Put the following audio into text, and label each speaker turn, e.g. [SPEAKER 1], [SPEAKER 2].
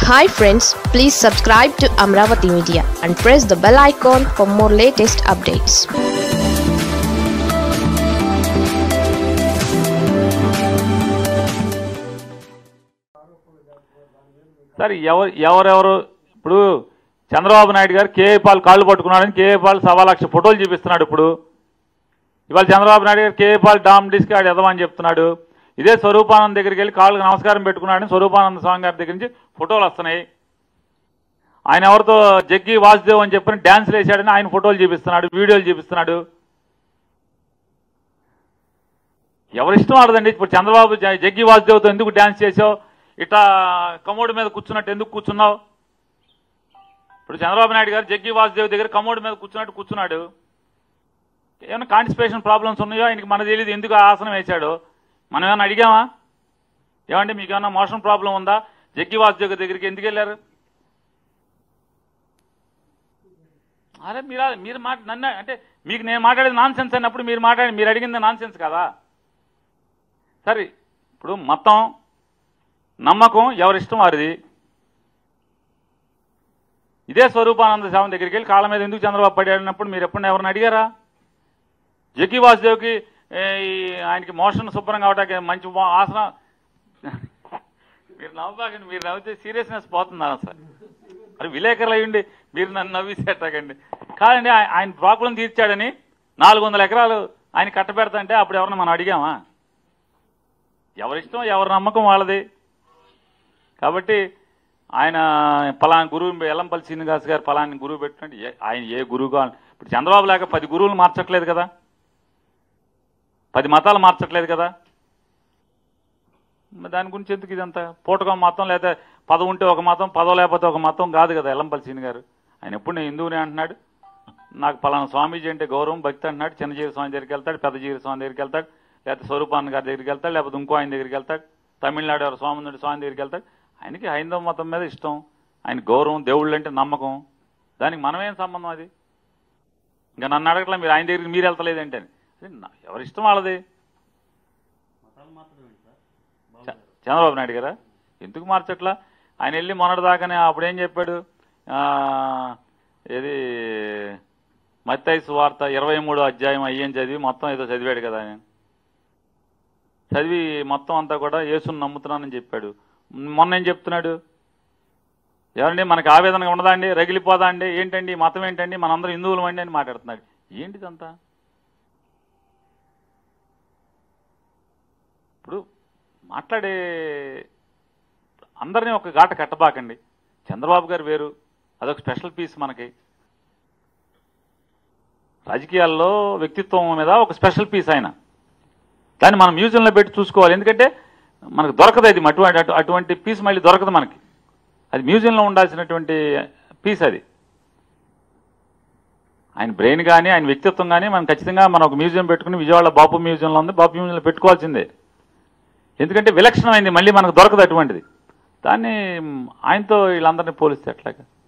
[SPEAKER 1] Hi friends please subscribe to Amaravati media and press the bell icon for more latest updates
[SPEAKER 2] sir ఎవరు ఎవరెవరు ఇప్పుడు చంద్రబాబు నాయుడు గారు KA Paul కాళ్ళు పట్టుకున్నాడని KA Paul సవా లక్ష ఫోటోలు చూపిస్తున్నాడు ఇప్పుడు ఇవాళ చంద్రబాబు నాయుడు గారు కేఏ పాల్ డామ్ డిస్క్ ఆడు ఎదవని చెప్తున్నాడు ఇదే స్వరూపానంద్ దగ్గరికి వెళ్ళి కాళ్ళకు నమస్కారం పెట్టుకున్నాడని స్వరూపానంద స్వామి గారి దగ్గర నుంచి ఫోటోలు వస్తున్నాయి ఆయన ఎవరితో జగ్గి వాసుదేవ్ అని చెప్పని డ్యాన్స్లు వేసాడని ఆయన ఫోటోలు చూపిస్తున్నాడు వీడియోలు చూపిస్తున్నాడు ఎవరిష్టం ఆడదండి ఇప్పుడు చంద్రబాబు జ- జగ్గి వాసుదేవ్తో ఎందుకు డ్యాన్స్ చేసావు ఇట్లా కమోడు మీద కూర్చున్నట్టు ఎందుకు కూర్చున్నావు ఇప్పుడు చంద్రబాబు నాయుడు గారు జగ్గి వాసుదేవ్ దగ్గర కమోడు మీద కూర్చున్నట్టు కూర్చున్నాడు ఏమైనా కాన్స్టిపేషన్ ప్రాబ్లమ్స్ ఉన్నాయో ఆయనకి మన తెలియదు ఎందుకు ఆ ఆసనం వేశాడు మనం ఏమైనా అడిగామా ఏమండి మీకు ఏమైనా మోషన్ ప్రాబ్లం ఉందా జగ్గి వాసుదేవ్ దగ్గరికి ఎందుకు వెళ్ళారు అరే మీరు మీరు మాట నన్ను అంటే మీకు నేను మాట్లాడేది నాన్ సెన్స్ అన్నప్పుడు మీరు మాట్లాడి మీరు అడిగింది నాన్ సెన్స్ కదా సరే ఇప్పుడు మొత్తం నమ్మకం ఎవరిష్టం వారిది ఇదే స్వరూపానంద స్వామి దగ్గరికి వెళ్ళి కాళ్ళ మీద ఎందుకు చంద్రబాబు పడాడినప్పుడు మీరు ఎప్పుడు ఎవరిని అడిగారా జగ్గి వాసుదేవ్కి ఏ, ఈ ఆయనకి మోషన్ శుభ్రం కావడానికి మంచి మో- ఆసనం మీరు నవ్వకండి మీరు నవ్వితే సీరియస్నెస్ పోతుందా సార్ మరి విలేకరులు అయ్యండి మీరు నన్ను నవ్విసేటకండి కాదండి ఆయ- ఆయన ప్రాబ్లం తీర్చాడని నాలుగు వందల ఎకరాలు ఆయన కట్టబెడతంటే అప్పుడు ఎవరిని మనం అడిగామా ఎవరిష్టం ఎవరి నమ్మకం వాళ్ళది కాబట్టి ఆయన పలానా గురువు ఎల్లంపల్లి శ్రీనివాస్ గారు పలాని గురువు పెట్టినట్టు ఏ- ఆయన ఏ గురువు కావాలి ఇప్పుడు చంద్రబాబు లేక పది గురువులు మార్చట్లేదు కదా పది మతాలు మార్చట్లేదు కదా మరి దాని గురించి ఎందుకు ఇదంతా పూటకం మతం లేదా పదవి ఉంటే ఒక మతం పదవి లేకపోతే ఒక మతం కాదు కదా ఎల్లంపల్లి శ్రీని గారు ఆయన ఎప్పుడు నేను హిందువుని అంటున్నాడు నాకు పలానా స్వామీజీ అంటే గౌరవం భక్తి అంటున్నాడు చిన్నజీవి స్వామి దగ్గరికి వెళ్తాడు పెద్దజీవి స్వామి దగ్గరికి వెళ్తాడు లేకపోతే స్వరూపానంద గారి దగ్గరికి వెళ్తాడు లేకపోతే ఇంకో ఆయన దగ్గరికి వెళ్తాడు తమిళనాడు ఎవరు స్వామి స్వామి దగ్గరికి వెళ్తాడు ఆయనకి హైందవ మతం మీద ఇష్టం ఆయన గౌరవం దేవుళ్ళు అంటే నమ్మకం దానికి మనమేం సంబంధం అది ఇంకా నన్ను అడగట్లా మీరు ఆయన దగ్గరికి మీరు వెళ్తలేదంటే అని. అదే నా- ఎవరి ఇష్టం వాళ్ళది చ- చంద్రబాబు నాయుడు గారా ఎందుకు మార్చట్లా ఆయన వెళ్ళి మొన్నటి దాకానే అప్పుడేం చెప్పాడు ఆ, ఏది మత్తయి సువార్త ఇరవై మూడో అధ్యాయం అయ్యేం చదివి మొత్తం ఏదో చదివాడు కదా ఆయన చదివి మొత్తం అంతా కూడా యేసుని నమ్ముతున్నానని చెప్పాడు మొన్న ఏం చెప్తున్నాడు ఏమండి మనకి ఆవేదనగా ఉండదా అండి రగిలిపోదా అండి ఏంటండి ఈ మతం ఏంటండి మనందరం హిందువులం అండి అని మాట్లాడుతున్నాడు ఏంటిదంతా ఇప్పుడు మాట్లాడే అందరినీ ఒక ఘాట కట్టబాకండి చంద్రబాబు గారు వేరు అదొక స్పెషల్ పీస్ మనకి రాజకీయాల్లో వ్యక్తిత్వం మీద ఒక స్పెషల్ పీస్ ఆయన దాన్ని మనం మ్యూజియంలో పెట్టి చూసుకోవాలి ఎందుకంటే మనకు దొరకదు అది అటువంటి అటు- అటువంటి పీస్ మళ్ళీ దొరకదు మనకి అది మ్యూజియంలో ఉండాల్సినటువంటి పీస్ అది ఆయన బ్రెయిన్ కానీ ఆయన వ్యక్తిత్వం కానీ మనం ఖచ్చితంగా మనం ఒక మ్యూజియం పెట్టుకుని విజయవాడ బాపు మ్యూజియంలో ఉంది బాపు మ్యూజియంలో పెట్టుకోవాల్సిందే ఎందుకంటే విలక్షణమైంది మళ్ళీ మనకు దొరకదు అటువంటిది దాన్ని మ్, ఆయనతో వీళ్ళందరినీ పోలిస్తే ఎట్లాగా